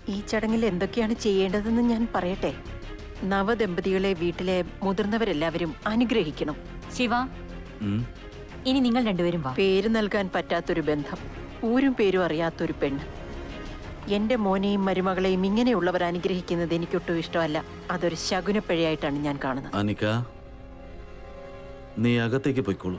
ഈ ചടങ്ങിൽ എന്തൊക്കെയാണ് ചെയ്യേണ്ടതെന്ന് ഞാൻ പറയട്ടെ നവദമ്പതികളെ വീട്ടിലെ മുതിർന്നവരെല്ലാവരും അനുഗ്രഹിക്കണം ശിവ ഉം. ഇനി നിങ്ങൾ രണ്ടുപേരും വാ പേര് നൽകാൻ പറ്റാത്തൊരു ബന്ധം ഊരും പേരും അറിയാത്തൊരു പെണ്ണ് എന്റെ മോനെയും മരുമകളെയും ഇങ്ങനെയുള്ളവർ അനുഗ്രഹിക്കുന്നത് എനിക്കൊട്ടും ഇഷ്ടമല്ല അതൊരു ശകുനപ്പിഴയായിട്ടാണ് ഞാൻ കാണുന്നത് അനിക നീ അകത്തേക്ക് പോയിക്കോളൂ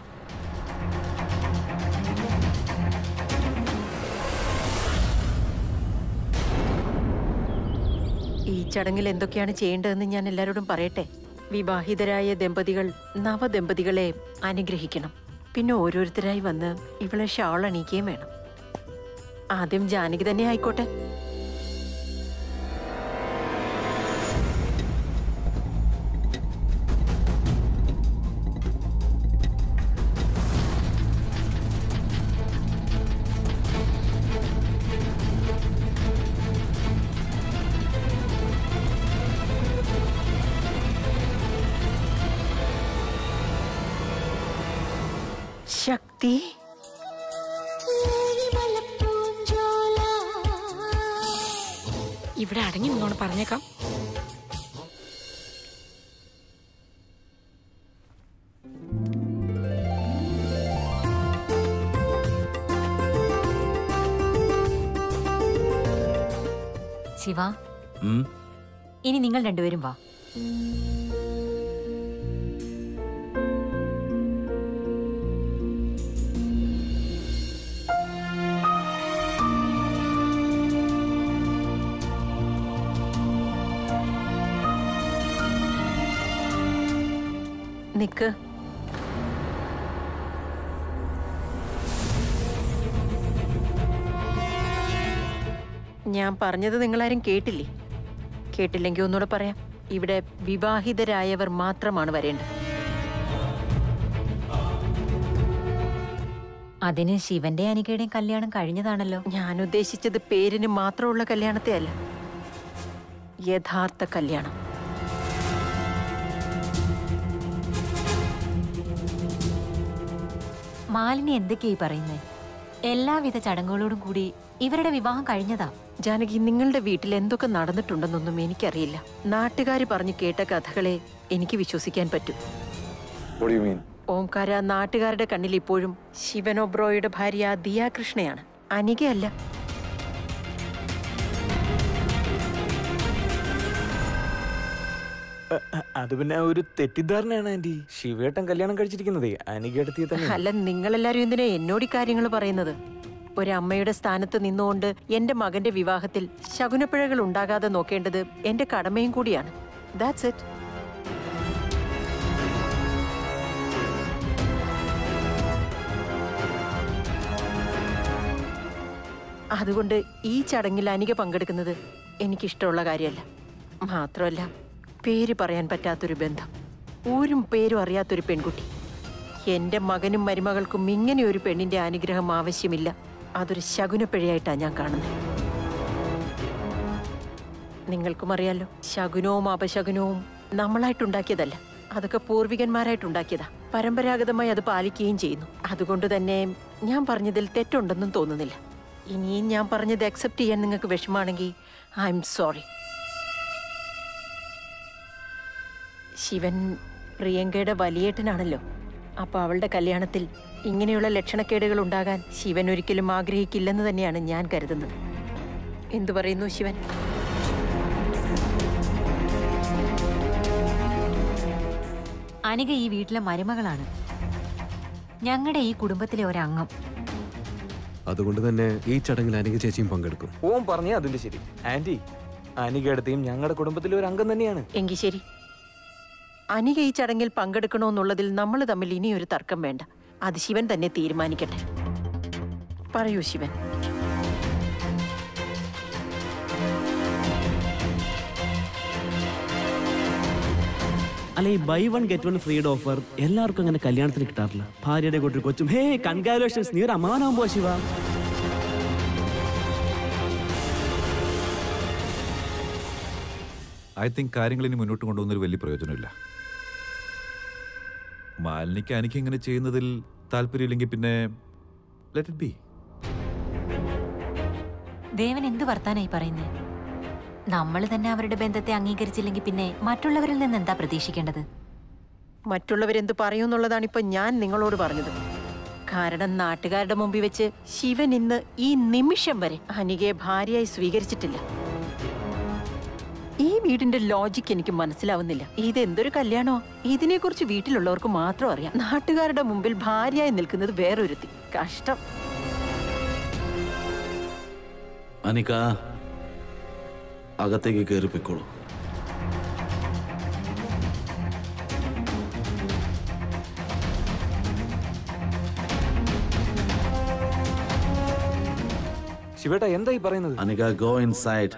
ഈ ചടങ്ങിൽ എന്തൊക്കെയാണ് ചെയ്യേണ്ടതെന്ന് ഞാൻ എല്ലാവരോടും പറയട്ടെ വിവാഹിതരായ ദമ്പതികൾ നവദമ്പതികളെ അനുഗ്രഹിക്കണം പിന്നെ ഓരോരുത്തരായി വന്ന് ഇവളെ ഷാൾ അണിയിക്കുകയും വേണം ആദ്യം ജാനകി തന്നെ ആയിക്കോട്ടെ ശക്തി ഇവിടെ അടങ്ങി നിന്നോണ്ട് പറഞ്ഞേക്കാം ശിവ ഉം. ഇനി നിങ്ങൾ രണ്ടുപേരും വാ നിക്ക് ഞാൻ പറഞ്ഞത് നിങ്ങളാരും കേട്ടില്ലേ കേട്ടില്ലെങ്കിൽ ഒന്നുകൂടെ പറയാം ഇവിടെ വിവാഹിതരായവർ മാത്രമാണ് വരേണ്ടത് അതിന് ശിവന്റെ അനികയുടെയും കല്യാണം കഴിഞ്ഞതാണല്ലോ ഞാൻ ഉദ്ദേശിച്ചത് പേരിന് മാത്രമുള്ള കല്യാണത്തെ അല്ല യഥാർത്ഥ കല്യാണം മാലിനി എന്തൊക്കെയായി പറയുന്നത് എല്ലാവിധ ചടങ്ങുകളോടും കൂടി ഇവരുടെ വിവാഹം കഴിഞ്ഞതാ ജാനകി നിങ്ങളുടെ വീട്ടിൽ എന്തൊക്കെ നടന്നിട്ടുണ്ടെന്നൊന്നും എനിക്കറിയില്ല നാട്ടുകാർ പറഞ്ഞു കേട്ട കഥകളെ എനിക്ക് വിശ്വസിക്കാൻ പറ്റൂ What do you mean? ഓംകാര നാട്ടുകാരുടെ കണ്ണിൽ ഇപ്പോഴും ശിവനോബ്രോയുടെ ഭാര്യ ദിയാകൃഷ്ണയാണ് അനികയല്ല അത് പിന്നെ ഒരു തെറ്റിദ്ധാരണയാണ് ആന്റി ശിവേട്ടൻ കല്യാണം കഴിച്ചിരിക്കുന്നതേ അനികേടത്തി തന്നെ അല്ല നിങ്ങളെല്ലാരും എന്തിനാ എന്നോട് ഈ കാര്യങ്ങൾ പറയുന്നത് ഒരമ്മയുടെ സ്ഥാനത്ത് നിന്നുകൊണ്ട് എന്റെ മകന്റെ വിവാഹത്തിൽ ശകുനപ്പിഴകൾ ഉണ്ടാകാതെ നോക്കേണ്ടത് എന്റെ കടമയും കൂടിയാണ് ദാറ്റ്സ് ഇറ്റ് അതുകൊണ്ട് ഈ ചടങ്ങിൽ അനിക പങ്കെടുക്കുന്നത് എനിക്കിഷ്ടമുള്ള കാര്യമല്ല മാത്രമല്ല പേര് പറയാൻ പറ്റാത്തൊരു ബന്ധം ഊരും പേരും അറിയാത്തൊരു പെൺകുട്ടി എന്റെ മകനും മരുമകൾക്കും ഇങ്ങനെ ഒരു പെണ്ണിന്റെ അനുഗ്രഹം ആവശ്യമില്ല അതൊരു ശകുനപ്പിഴയായിട്ടാണ് ഞാൻ കാണുന്നത് നിങ്ങൾക്കും അറിയാലോ ശകുനവും അപശകുനവും നമ്മളായിട്ടുണ്ടാക്കിയതല്ല അതൊക്കെ പൂർവികന്മാരായിട്ടുണ്ടാക്കിയതാ പരമ്പരാഗതമായി അത് പാലിക്കുകയും ചെയ്യുന്നു അതുകൊണ്ട് തന്നെ ഞാൻ പറഞ്ഞതിൽ തെറ്റുണ്ടെന്നും തോന്നുന്നില്ല ഇനിയും ഞാൻ പറഞ്ഞത് അക്സെപ്റ്റ് ചെയ്യാൻ നിങ്ങൾക്ക് വിഷമാണെങ്കിൽ ഐ എം സോറി ശിവൻ പ്രിയങ്കയുടെ വലിയേട്ടനാണല്ലോ അപ്പൊ അവളുടെ കല്യാണത്തിൽ ഇങ്ങനെയുള്ള ലക്ഷണക്കേടുകൾ ഉണ്ടാകാൻ ശിവൻ ഒരിക്കലും ആഗ്രഹിക്കില്ലെന്ന് തന്നെയാണ് ഞാൻ കരുതുന്നത് എന്തു പറയുന്നു ശിവൻ അനിക ഈ വീട്ടിലെ മരുമകളാണ് ഞങ്ങളുടെ ഈ കുടുംബത്തിലെ ഒരംഗം അതുകൊണ്ട് തന്നെ ഈ ചടങ്ങിൽ അനിക ചേച്ചിയും പങ്കെടുക്കും ഓൻ പറഞ്ഞേ അതിന്റെ ശരി ആന്റി അനികേടത്തിയും ഞങ്ങളുടെ കുടുംബത്തിലെ ഒരു അംഗം തന്നെയാണ് എങ്കിൽ ശരി അനിക ഈ ചടങ്ങിൽ പങ്കെടുക്കണമെന്നുള്ളതിൽ നമ്മൾ തമ്മിൽ ഇനിയൊരു തർക്കം വേണ്ട അത് ശിവൻ തന്നെ തീരുമാനിക്കട്ടെ പറയൂ ശിവൻ അല്ല ഈ buy one get one free offer എല്ലാവർക്കും അങ്ങനെ കല്യാണത്തിന് കിട്ടാറില്ല ഭാര്യയുടെ കൂട്ടർ കൊച്ചും ഹേ കൺഗ്രാലുലേഷൻസ് നീ ഒരു അമ്മാവനാകുമ്പോ ശിവ ഐ തിങ്ക് കാര്യങ്ങൾ ഇനി മുന്നോട്ട് കൊണ്ടുപോകുന്നൊരു വലിയ പ്രയോജനമില്ല മാലിനിക്ക് എനിക്ക് ഇങ്ങനെ ചെയ്യുന്നതിൽ താല്പര്യമില്ലെങ്കിൽ പിന്നെ ലെറ്റ് ഇറ്റ് ബി ദേവൻ എന്ത് വർത്താനായി പറയുന്നേ നമ്മൾ തന്നെ അവരുടെ ബന്ധത്തെ അംഗീകരിച്ചില്ലെങ്കിൽ പിന്നെ മറ്റുള്ളവരിൽ നിന്ന് എന്താ പ്രതീക്ഷിക്കേണ്ടത് മറ്റുള്ളവരെന്ത് പറയുമെന്നുള്ളതാണ് ഇപ്പൊ ഞാൻ നിങ്ങളോട് പറഞ്ഞത് കാരണം നാട്ടുകാരുടെ മുമ്പിൽ വെച്ച് ശിവൻ ഇന്ന് ഈ നിമിഷം വരെ അനികയെ ഭാര്യയായി സ്വീകരിച്ചിട്ടില്ല ഈ വീടിന്റെ ലോജിക്ക് എനിക്ക് മനസ്സിലാവുന്നില്ല ഇത് എന്തൊരു കല്യാണോ ഇതിനെക്കുറിച്ച് വീട്ടിലുള്ളവർക്ക് മാത്രം അറിയാം നാട്ടുകാരുടെ മുമ്പിൽ ഭാര്യയായി നിൽക്കുന്നത് വേറൊരുത്തി കഷ്ടം അനിക അകത്തേക്ക് കയറി പൊയ്ക്കോളൂ ശിവേട്ട എന്താ ഈ പറയുന്നത് അനിക ഗോ ഇൻ സൈഡ്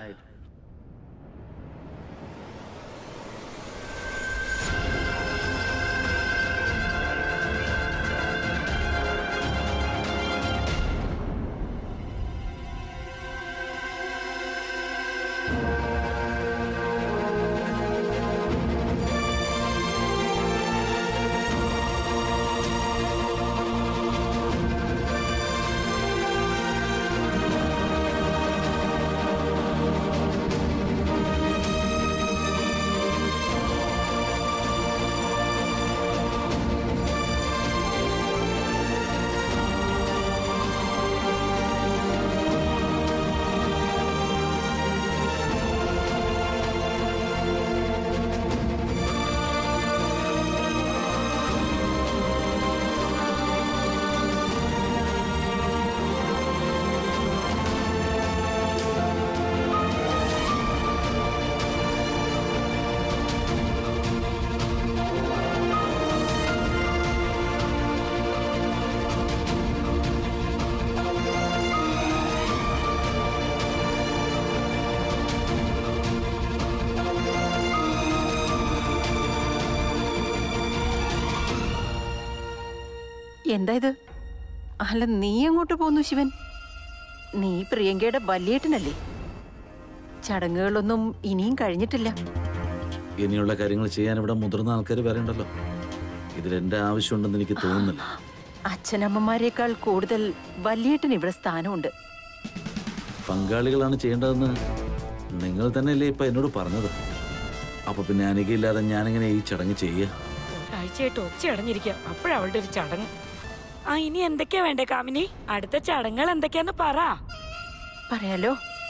എന്താ ഇത് അല്ല നീ എങ്ങോട്ട് പോന്നു ശിവൻ നീ പ്രിയങ്കയുടെ വല്യേട്ടനല്ലേ ചടങ്ങുകളൊന്നും ഇനിയും കഴിഞ്ഞിട്ടില്ല ഇനിയുള്ള കാര്യങ്ങൾ ചെയ്യാൻ ഇവിടെ മുതിർന്ന ആൾക്കാർ വരണ്ടല്ലോ ഇതിലെന്റെ ആവശ്യമുണ്ടെന്ന് എനിക്ക് തോന്നുന്നില്ല അച്ഛനമ്മമാരെക്കാൾ കൂടുതൽ വല്യേട്ടൻ ഇവിടെ സ്ഥാനമുണ്ട് പങ്കാളികളാണ് ചെയ്യേണ്ടതെന്ന് നിങ്ങൾ തന്നെയല്ലേ ഇപ്പൊ എന്നോട് പറഞ്ഞത് അപ്പൊ പിന്നെ അനികയില്ലാതെ ഞാനെങ്ങനെ ഈ ചടങ്ങ് ചെയ്യുക ഒരാഴ്ചയായിട്ട് ഒച്ച അടഞ്ഞിരിക്കുക അപ്പോഴവളുടെ ഒരു ചടങ്ങ് ആ ഇനി എന്തൊക്കെയാ വേണ്ടേ കാമിനി അടുത്ത ചടങ്ങുകൾ എന്തൊക്കെയാന്ന് പറ പറയാലോ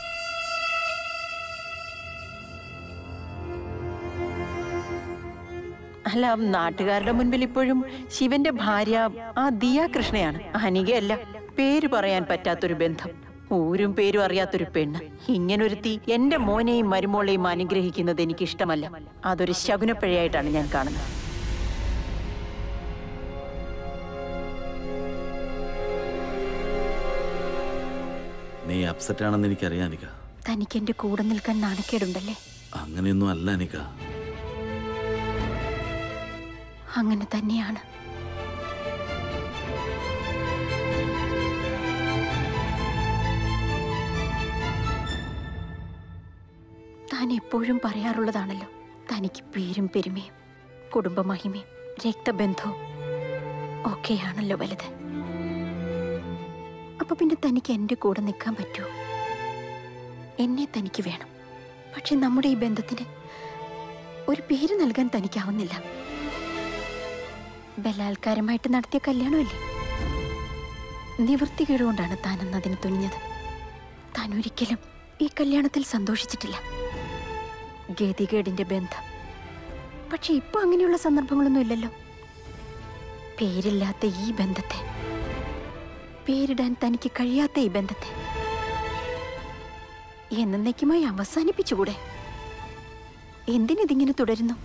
അല്ല നാട്ടുകാരുടെ മുൻപിൽ ഇപ്പോഴും ശിവന്റെ ഭാര്യ ആ ദിയ കൃഷ്ണയാണ് അനികയല്ല പേര് പറയാൻ പറ്റാത്തൊരു ബന്ധം ഊരും പേരും അറിയാത്തൊരു പെണ്ണ് ഇങ്ങനൊരുത്തി എന്റെ മോനെയും മരുമോളെയും അനുഗ്രഹിക്കുന്നത് എനിക്ക് ഇഷ്ടമല്ല അതൊരു ശകുനപ്പിഴയായിട്ടാണ് ഞാൻ കാണുന്നത് നീ അപ്സെറ്റ് ആണെന്ന് എനിക്കറിയാം അനിക തനിക്ക് എന്റെ കൂടെ നിൽക്കാൻ നാണക്കേടുണ്ടല്ലേ അങ്ങനെയൊന്നും അല്ല അനിക അങ്ങനെ തന്നെയാണ് താൻ എപ്പോഴും പറയാറുള്ളതാണല്ലോ തനിക്ക് പേരും പെരുമയും കുടുംബമഹിമയും രക്തബന്ധവും ഒക്കെയാണല്ലോ വലുത് അപ്പൊ പിന്നെ തനിക്ക് എന്റെ കൂടെ നിൽക്കാൻ പറ്റുമോ എന്നെ തനിക്ക് വേണം പക്ഷെ നമ്മുടെ ഈ ബന്ധത്തിന് ഒരു പേര് നൽകാൻ തനിക്കാവുന്നില്ല ബലാത്കാരമായിട്ട് നടത്തിയ കല്യാണമല്ലേ നിവൃത്തികേടുകൊണ്ടാണ് താൻ അന്ന് അതിന് തുനിഞ്ഞത് താൻ ഒരിക്കലും ഈ കല്യാണത്തിൽ സന്തോഷിച്ചിട്ടില്ല ഗതികേടിന്റെ ബന്ധം പക്ഷെ ഇപ്പൊ അങ്ങനെയുള്ള സന്ദർഭങ്ങളൊന്നും ഇല്ലല്ലോ പേരില്ലാത്ത ഈ ബന്ധത്തെ പേരിടാൻ തനിക്ക് കഴിയാത്ത ഈ ബന്ധത്തെ എന്നേക്കുമായി അവസാനിപ്പിച്ചുകൂടെ എന്തിനിതിങ്ങനെ തുടരുന്നു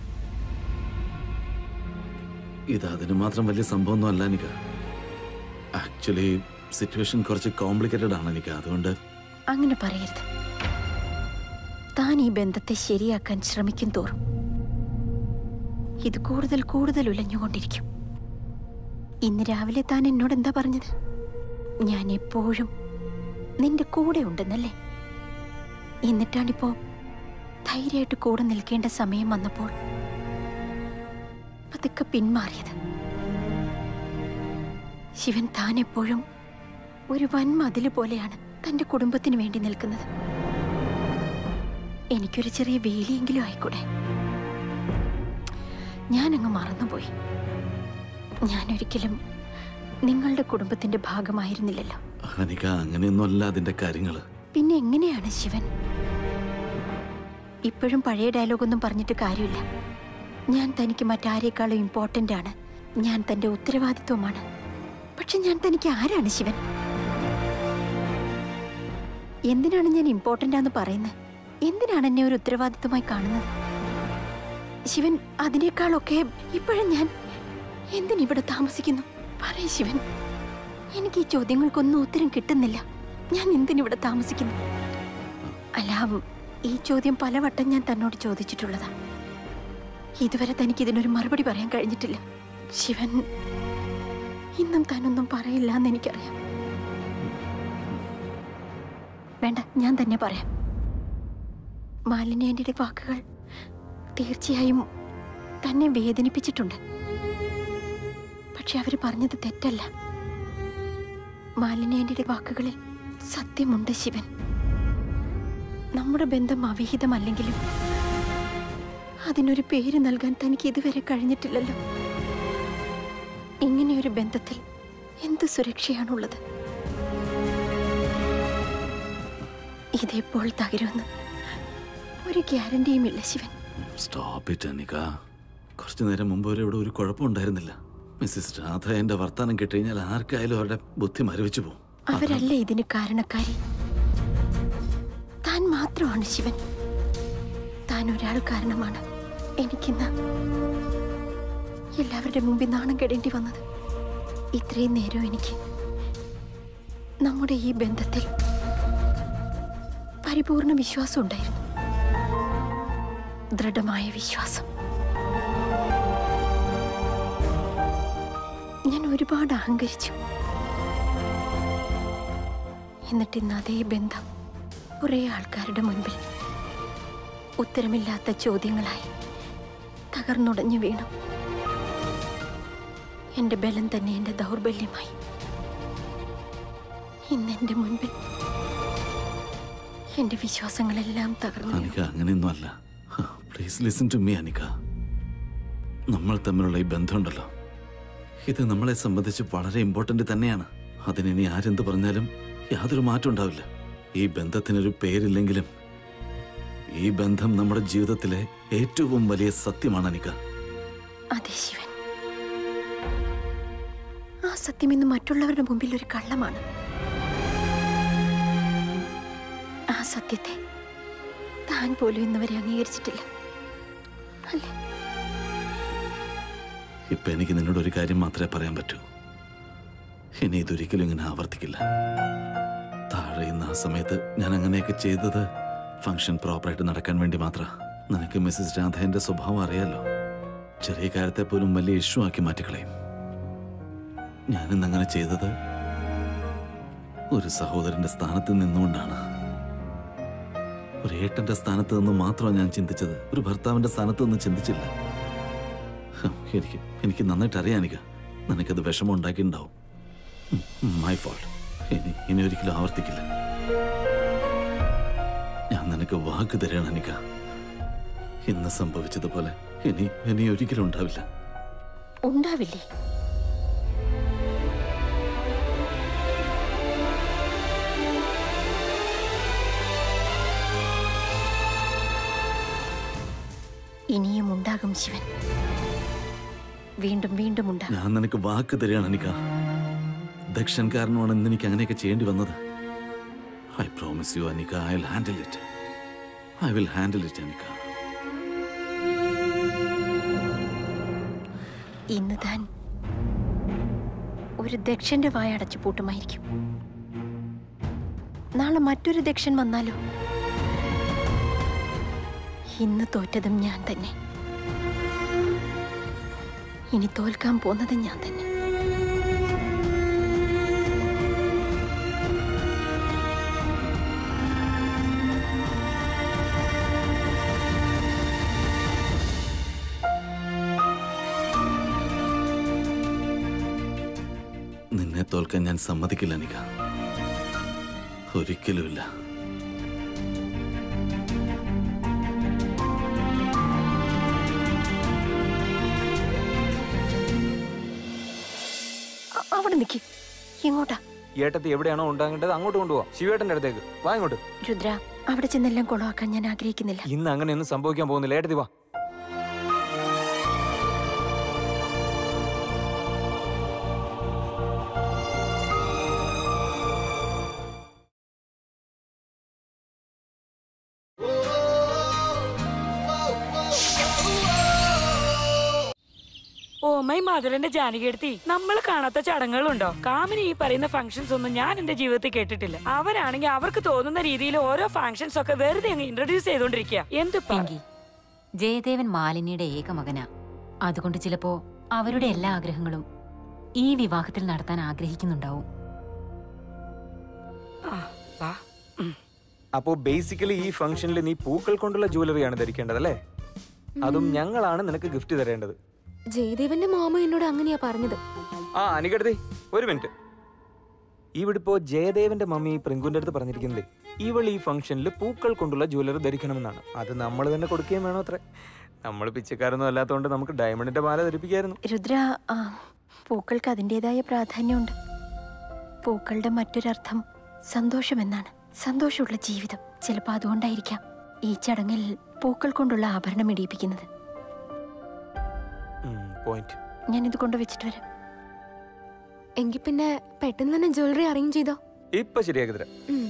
ഇത് അതിന് മാത്രം വലിയ സംഭവമൊന്നും അല്ല അനിക ആക്ച്വലി സിറ്റുവേഷൻ കുറച്ച് കോംപ്ലിക്കേറ്റഡ് ആണ് എനിക്ക് അതുകൊണ്ട് അങ്ങനെ പറയരുത് താൻ ഈ ബന്ധത്തെ ശരിയാക്കാൻ ശ്രമിക്കും തോറും ഇത് കൂടുതൽ കൂടുതൽ ഉലഞ്ഞുകൊണ്ടിരിക്കും ഇന്ന് രാവിലെ താൻ എന്നോട് എന്താ പറഞ്ഞത് ഞാൻ എപ്പോഴും നിന്റെ കൂടെ ഉണ്ടെന്നല്ലേ എന്നിട്ടാണിപ്പോ ധൈര്യമായിട്ട് കൂടെ നിൽക്കേണ്ട സമയം വന്നപ്പോൾ പതുക്കെ പിന്മാറിയത് ശിവൻ താൻ എപ്പോഴും ഒരു വൻ മതില് പോലെയാണ് തന്റെ കുടുംബത്തിന് വേണ്ടി നിൽക്കുന്നത് എനിക്കൊരു ചെറിയ വേലിയെങ്കിലും ആയിക്കൂടെ ഞാനങ്ങ് മറന്നുപോയി ഞാനൊരിക്കലും നിങ്ങളുടെ കുടുംബത്തിന്റെ ഭാഗമായിരുന്നില്ലല്ലോ അനിക അങ്ങനെയൊന്നുമല്ല അതിന്റെ കാര്യങ്ങള് പിന്നെ എങ്ങനെയാണ് ശിവൻ ഇപ്പോഴും പഴയ ഡയലോഗൊന്നും പറഞ്ഞിട്ട് കാര്യമില്ല ഞാൻ തനിക്ക് മറ്റാരേക്കാളും ഇമ്പോർട്ടൻ്റ് ആണ് ഞാൻ തന്റെ ഉത്തരവാദിത്വമാണ് പക്ഷെ ഞാൻ തനിക്ക് ആരാണ് ശിവൻ എന്തിനാണ് ഞാൻ ഇമ്പോർട്ടൻ്റ് ആണെന്ന് പറയുന്നത് എന്തിനാണ് എന്നെ ഒരു ഉത്തരവാദിത്വമായി കാണുന്നത് ശിവൻ അതിനേക്കാളൊക്കെ ഇപ്പോഴും ഞാൻ എന്തിനിവിടെ താമസിക്കുന്നു പറയ ശിവൻ എനിക്ക് ഈ ചോദ്യങ്ങൾക്കൊന്നും ഉത്തരം കിട്ടുന്നില്ല ഞാൻ എന്തിനിവിടെ താമസിക്കുന്നു അല്ല ഈ ചോദ്യം പലവട്ടം ഞാൻ തന്നോട് ചോദിച്ചിട്ടുള്ളതാ ഇതുവരെ തനിക്ക് ഇതിനൊരു മറുപടി പറയാൻ കഴിഞ്ഞിട്ടില്ല ശിവൻ ഇന്നും താനൊന്നും പറയില്ല എന്ന് എനിക്കറിയാം വേണ്ട ഞാൻ തന്നെ പറയാം മാലിന്യേന്റെ വാക്കുകൾ തീർച്ചയായും തന്നെ വേദനിപ്പിച്ചിട്ടുണ്ട് പക്ഷെ അവര് പറഞ്ഞത് തെറ്റല്ല മാലിന്യേന്റെ വാക്കുകളിൽ സത്യമുണ്ട് ശിവൻ നമ്മുടെ ബന്ധം അവിഹിതമല്ലെങ്കിലും അതിനൊരു പേര് നൽകാൻ തനിക്ക് ഇതുവരെ കഴിഞ്ഞിട്ടില്ലല്ലോ ഇങ്ങനെയൊരു ബന്ധത്തിൽ എന്ത് സുരക്ഷയാണുള്ളത് ഇതെപ്പോൾ തകരുമെന്ന് ഒരു ഗ്യാരണ്ടിയുമില്ല ശിവൻ സ്റ്റോപ്പ് ഇറ്റ് അനിക കുറച്ചു നേരം മുമ്പ് വരെ ഇവിടെ ഒരു കുഴപ്പമുണ്ടായിരുന്നില്ല മിസ്സിസ് രാധ എന്റെ വർത്താനം കേട്ടുകഴിഞ്ഞാൽ ആർക്കായാലും അവരുടെ ബുദ്ധി മരവിച്ചു പോകും അവരല്ല ഇതിന് കാരണക്കാരി താൻ മാത്രമാണ് ശിവൻ താൻ ഒരാൾ കാരണമാണ് എനിക്കിന്ന് എല്ലാവരുടെ മുമ്പിൽ നാണം കെടേണ്ടി വന്നത് ഇത്രയും നേരം എനിക്ക് നമ്മുടെ ഈ ബന്ധത്തിൽ പരിപൂർണ വിശ്വാസം ഉണ്ടായിരുന്നു ദൃഢമായ വിശ്വാസം ഞാൻ ഒരുപാട് അഹങ്കരിച്ചു എന്നിട്ട് ഇന്ന് അതേ ബന്ധം കുറേ ആൾക്കാരുടെ മുൻപിൽ ഉത്തരമില്ലാത്ത ചോദ്യങ്ങളായി തകർന്നുടഞ്ഞു വീണു എന്റെ ബലം തന്നെ എന്റെ ദൗർബല്യമായി ഇന്ന് എന്റെ മുൻപിൽ എന്റെ വിശ്വാസങ്ങളെല്ലാം തകർന്നു അനിക അങ്ങനെയൊന്നുമല്ല please listen to me Anika നമ്മൾ തമ്മിലുള്ള ഈ ബന്ധമുണ്ടല്ലോ ഇത് നമ്മളെ സംബന്ധിച്ച് വളരെ ഇമ്പോർട്ടന്റ് തന്നെയാണ് അതിനി ആരെന്ത് പറഞ്ഞാലും യാതൊരു മാറ്റം ഉണ്ടാവില്ല ഈ ബന്ധത്തിനൊരു പേരില്ലെങ്കിലും ഈ ബന്ധം നമ്മുടെ ജീവിതത്തിലെ ഏറ്റവും വലിയ സത്യമാണ് അനിക അതെ ശിവൻ ആ സത്യം ഇന്ന് മറ്റുള്ളവരുടെ മുമ്പിൽ ഒരു കള്ളമാണ് ആ സത്യത്തെ താൻ പോലും ഇന്നുവരെ അംഗീകരിച്ചിട്ടില്ല അല്ലേ ഇപ്പൊ എനിക്ക് നിന്നോട് ഒരു കാര്യം മാത്രമേ പറയാൻ പറ്റൂ ഇനി ഇതൊരിക്കലും ഇങ്ങനെ ആവർത്തിക്കില്ല താഴെ ഇന്ന് ആ സമയത്ത് ഞാൻ അങ്ങനെയൊക്കെ ചെയ്തത് ഫംഗ്ഷൻ പ്രോപ്പറായിട്ട് നടക്കാൻ വേണ്ടി മാത്ര നിനക്ക് മിസ്സിസ് രാധേന്റെ സ്വഭാവം അറിയാലോ ചെറിയ കാര്യത്തെ പോലും വലിയ ഇഷ്യൂ ആക്കി മാറ്റിക്കളയും ഞാനിന്ന് അങ്ങനെ ചെയ്തത് ഒരു സഹോദരന്റെ സ്ഥാനത്ത് നിന്നുകൊണ്ടാണ് ഒരു ഏട്ടന്റെ സ്ഥാനത്ത് നിന്ന് മാത്രമാണ് ഞാൻ ചിന്തിച്ചത് ഒരു ഭർത്താവിന്റെ സ്ഥാനത്ത് നിന്ന് ചിന്തിച്ചില്ല ഹും, എനിക്ക് എനിക്ക് നന്നായിട്ട് അറിയാം എനിക്ക് നിനക്കത് വിഷമം ഉണ്ടാക്കിയിട്ടുണ്ടാവും മൈ ഫോൾട്ട് ഇനി ഇനി ഒരിക്കലും ആവർത്തിക്കില്ല ഞാൻ നിനക്ക് വാക്ക് തരാണ് അനിക ഇന്ന് സംഭവിച്ചതുപോലെ ഇനി ഇനി ഒരിക്കലും ഉണ്ടാവില്ല ഉണ്ടാവില്ലേ ഇനിയും ഉണ്ടാകും ശിവൻ വീണ്ടും വീണ്ടും ഉണ്ടാകും ഞാൻ നിനക്ക് വാക്ക് തരികയാണ് അനിക ദക്ഷൻ കാരണമാണ് ഇന്ന് എനിക്ക് അങ്ങനെയൊക്കെ ചെയ്യേണ്ടി വന്നത് I promise you Anika I will handle it I will handle it Anika ഇന്ന് താൻ ഒരു ദക്ഷന്റെ വായ അടച്ചു പൂട്ടുമായിരിക്കും നാളെ മറ്റൊരു ദക്ഷൻ വന്നാലോ ഇന്ന് തോറ്റതും ഞാൻ തന്നെ ഇനി തോൽക്കാൻ പോകുന്നതും ഞാൻ തന്നെ നിന്നെ തോൽക്കാൻ ഞാൻ സമ്മതിക്കില്ല അനിക ഒരിക്കലുമില്ല നിൽക്കി എങ്ങോട്ടാ ഏട്ടത്തി എവിടെയാണോ ഉണ്ടാകേണ്ടത് അങ്ങോട്ട് കൊണ്ടുപോവാം ശിവേട്ടന്റെ അടുത്തേക്ക് വാ ഇങ്ങോട്ട് രുദ്ര അവിടെ ചെന്നെല്ലാം കുളമാക്കാൻ ഞാൻ ആഗ്രഹിക്കുന്നില്ല ഇന്ന് അങ്ങനെയൊന്നും സംഭവിക്കാൻ പോകുന്നില്ല ഏട്ടത്തി വാ ഓമൈ മധുരന്റെ ജാനകിയെടുത്തി നമ്മൾ കാണാത്ത ചടങ്ങുകളുണ്ടോ കാമിനി ഈ പറയുന്ന ഫംഗ്ഷൻസ് ഒന്നും ഞാൻ എന്റെ ജീവിതത്തിൽ കേട്ടിട്ടില്ല അവരാണെങ്കിൽ അവർക്ക് തോന്നുന്ന രീതിയിൽ ഓരോ ഫംഗ്ഷൻസ് ഒക്കെ വെറുതെ അങ്ങ് ഇൻട്രൊഡ്യൂസ് ചെയ്തോണ്ടിരിക്കുക എന്ത് പറ- പിങ്കി ജയദേവൻ മാലിന്യയുടെ ഏക മകനാ അതുകൊണ്ട് ചിലപ്പോ അവരുടെ എല്ലാ ആഗ്രഹങ്ങളും ഈ വിവാഹത്തിൽ നടത്താൻ ആഗ്രഹിക്കുന്നുണ്ടാവും ആ, വാ. ഉം. അപ്പോ ബേസിക്കലി ഈ ഫംഗ്ഷനിൽ നീ പൂക്കൾ കൊണ്ടുള്ള ജ്വല്ലറിയാണ് ധരിക്കേണ്ടത് അല്ലേ അതും ഞങ്ങളാണ് നിനക്ക് ഗിഫ്റ്റ് തരേണ്ടത് ജയദേവന്റെ മാമ എന്നോട് അങ്ങനെയാ പറഞ്ഞത് ആ അനികടുത്തി ഒരു മിനിറ്റ് ഇവിടിപ്പോ ജയദേവന്റെ മമ്മി പ്രിങ്കുന്റെ അടുത്ത് പറഞ്ഞിരിക്കുന്നത് ഇവൾ ഈ ഫംഗ്ഷനിൽ പൂക്കൾ കൊണ്ടുള്ള ജ്വല്ലറി ധരിക്കണമെന്നാണ് അത് നമ്മൾ തന്നെ കൊടുക്കുകയും വേണോ അത്ര നമ്മൾ പിച്ചക്കാരൊന്നും അല്ലാത്തതുകൊണ്ട് നമുക്ക് ഡയമണ്ടിന്റെ മാല ധരിപ്പിക്കായിരുന്നു രുദ്ര ആ, പൂക്കൾക്ക് അതിൻ്റെതായ പ്രാധാന്യമുണ്ട് പൂക്കളുടെ മറ്റൊരർത്ഥം സന്തോഷമെന്നാണ് സന്തോഷമുള്ള ജീവിതം ചിലപ്പോൾ അതുകൊണ്ടായിരിക്കാം ഈ ചടങ്ങിൽ പൂക്കൾ കൊണ്ടുള്ള ആഭരണം ഇടിയിപ്പിക്കുന്നത് പോയിന്റ് ഞാൻ ഇത് കൊണ്ട് വെച്ചിട്ട് വരാം എങ്കിൽ പിന്നെ പെട്ടെന്ന് തന്നെ ജ്വല്ലറി അറേഞ്ച് ചെയ്തോ ഇപ്പൊ ശരിയാക്കി തരാം ഉം.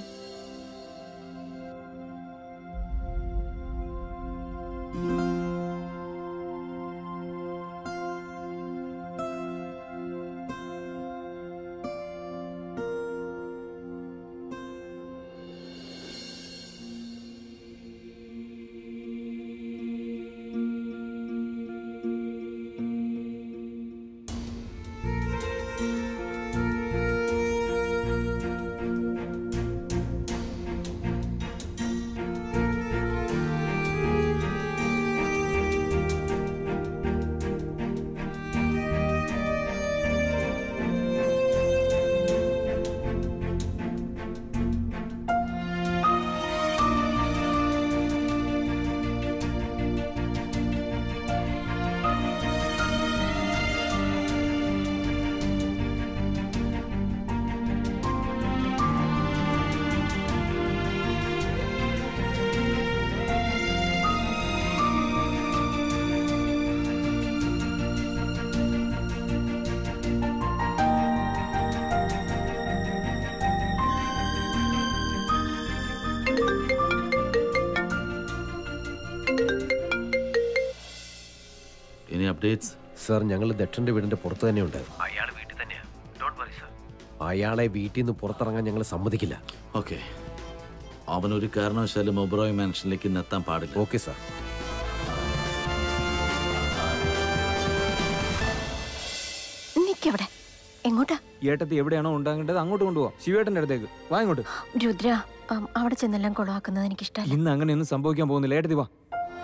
ഇനി അപ്ഡേറ്റ്സ് സാർ ഞങ്ങൾ ദക്ഷന്റെ വീടിന്റെ പുറത്ത് തന്നെയുണ്ട് അയാൾ വീട്ടിൽ തന്നെയാ ഡോണ്ട് വറി സർ അയാളെ വീട്ടിൽ നിന്ന് പുറത്തിറങ്ങാൻ ഞങ്ങൾ സമ്മതിക്കില്ല ഓക്കെ അവൻ ഒരു കാരണവശാലും ഒബ്രോയ് മാൻഷനിലേക്ക് ഇന്ന് എത്താൻ പാടില്ല ഓക്കെ സാർ നിക്കവിടെ എങ്ങോട്ടാ ഏട്ടത്തി എവിടെയാണോ ഉണ്ടാകേണ്ടത് അങ്ങോട്ട് കൊണ്ടുപോവാം ശിവേട്ടന്റെ അടുത്തേക്ക് വാ ഇങ്ങോട്ട് രുദ്ര ആം, അവിടെ ചെന്നെല്ലാം കുളമാക്കുന്നത് എനിക്കിഷ്ടമല്ല ഇന്ന് അങ്ങനെയൊന്നും സംഭവിക്കാൻ പോകുന്നില്ല ഏട്ടത്തി വാ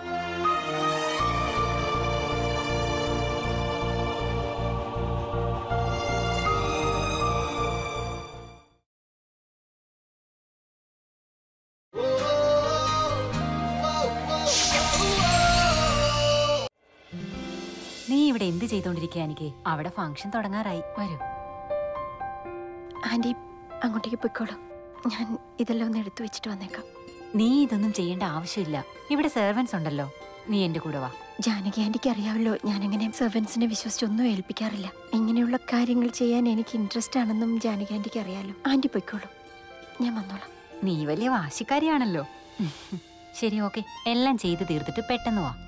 നീ ഇവിടെ എന്ത് ചെയ്തോണ്ടിരിക്കുക എനിക്ക് അവിടെ ഫംഗ്ഷൻ തുടങ്ങാറായി വരൂ ആന്റി അങ്ങോട്ടേക്ക് പൊയ്ക്കോളൂ ഞാൻ ഇതെല്ലാം ഒന്ന് എടുത്തു വെച്ചിട്ട് വന്നേക്കാം നീ ഇതൊന്നും ചെയ്യേണ്ട ആവശ്യമില്ല ഇവിടെ സെർവൻസ് ഉണ്ടല്ലോ നീ എന്റെ കൂടെ വാ ജാനകി ആന്റിക്ക് അറിയാമല്ലോ ഞാൻ അങ്ങനെ സെർവൻസിനെ വിശ്വസിച്ചൊന്നും ഏൽപ്പിക്കാറില്ല ഇങ്ങനെയുള്ള കാര്യങ്ങൾ ചെയ്യാൻ എനിക്ക് ഇൻട്രസ്റ്റ് ആണെന്നും ജാനകി ആന്റിക്ക് അറിയാലോ ആന്റി പൊയ്ക്കോളൂ ഞാൻ വന്നോളാം നീ വലിയ വാശിക്കാരിയാണല്ലോ ശരി ഓക്കെ എല്ലാം ചെയ്തു തീർത്തിട്ട് പെട്ടെന്ന് വാ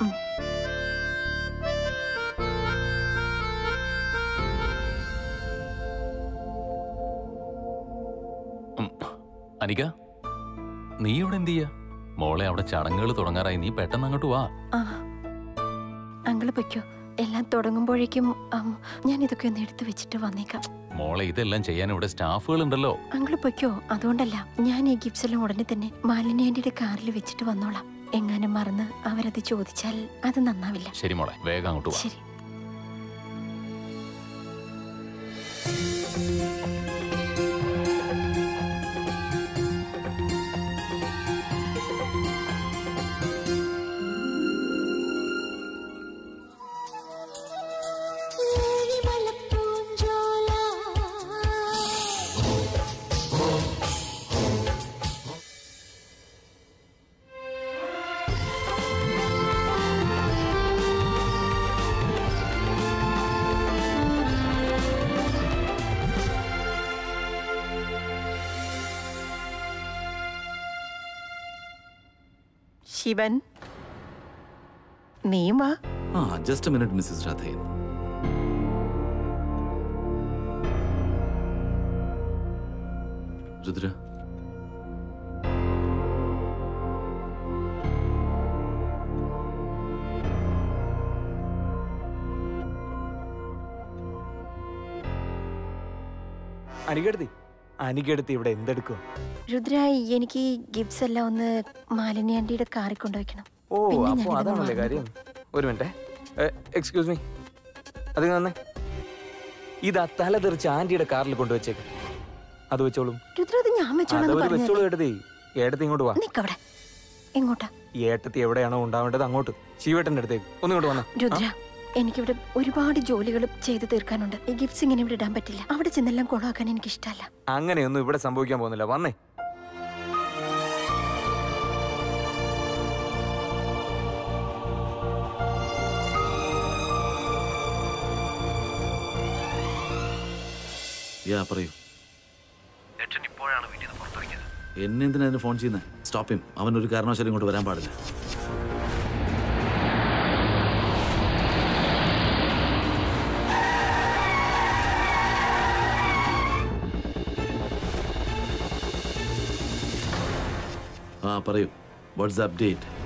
അനിക നീ ഇവിടെ എന്ത് ചെയ്യാ മോളെ അവിടെ ചടങ്ങുകൾ തുടങ്ങാറായി നീ പെട്ടെന്ന് അങ്ങോട്ട് വാ ആ അങ്കിള് പൊയ്ക്കോ എല്ലാം തുടങ്ങുമ്പോഴേക്കും ആം, ഞാൻ ഇതൊക്കെ ഒന്ന് എടുത്തു വെച്ചിട്ട് വന്നേക്കാം മോളെ ഇതെല്ലാം ചെയ്യാൻ ഇവിടെ സ്റ്റാഫുകൾ ഉണ്ടല്ലോ അങ്കിള് പൊയ്ക്കോ അതുകൊണ്ടല്ല ഞാൻ ഈ ഗിഫ്റ്റ്സ് എല്ലാം ഉടനെ തന്നെ മാലിന്യ ആന്റിയുടെ കാറിൽ വെച്ചിട്ട് വന്നോളാം എങ്ങാനും മറന്ന് അവരത് ചോദിച്ചാൽ അത് നന്നാവില്ല ശരി മോളെ വേഗം അങ്ങോട്ട് വാ ശരി പൂഞ്ചോല ശിവൻ നീയും വാ ആ ജസ്റ്റ് മിനിറ്റ് മിസ്സിസ് രാധയൻ രുദ്ര അനികെടുത്തി അനികെടുത്തി ഇവിടെ എന്തെടുക്കും രുദ്ര എനിക്ക് ഈ ഗിഫ്റ്റ്സ് എല്ലാം ഒന്ന് മാലിന്യ ആന്റിയുടെ കാറിൽ കൊണ്ടുവയ്ക്കണം ഓ പിന്നെ അപ്പൊ ഞാനിതൊന്ന് അതാണല്ലേ മറന്നു കാര്യം ഒരു മിനിറ്റ് എക്സ്ക്യൂസ് മീ അത് തന്നെ ഇതാ തല തെറിച്ച് ആന്റിയുടെ കാറിൽ കൊണ്ടുവച്ചേക്ക് അത് വെച്ചോളും രുദ്ര അത് ഞാൻ വെച്ചോളാം അതവര് പറഞ്ഞു വെച്ചോളൂ ഏട്ടത്തി ഏട്ടത്തി ഇങ്ങോട്ട് വാ നിക്കവിടെ എങ്ങോട്ടാ ഈ ഏട്ടത്തി എവിടെയാണോ ഉണ്ടാവേണ്ടത് അങ്ങോട്ട് ശിവേട്ടന്റെ അടുത്തേക്ക് ഒന്നിങ്ങോട്ട് വന്നേ രുദ്ര എനിക്കിവിടെ ഒരുപാട് ജോലികൾ ചെയ്തു തീർക്കാനുണ്ട് ഈ ഗിഫ്റ്റ്സ് ഇങ്ങനെ ഇവിടെ ഇടാൻ പറ്റില്ല അവിടെ ചെന്നെല്ലാം കൊളാക്കാൻ എനിക്ക് ഇഷ്ടമല്ല അങ്ങനെയൊന്നും ഇവിടെ സംഭവിക്കാൻ പോകുന്നില്ല വന്നേ യാ പറയൂ എന്നെ എന്തിനാ അതിന് ഫോൺ ചെയ്യുന്നത് സ്റ്റോപ്പ് ഹിം അവൻ ഒരു കാരണവശാലും ഇങ്ങോട്ട് വരാൻ പാടില്ല ആ പറയൂ വാട്ട്സ് അപ്ഡേറ്റ്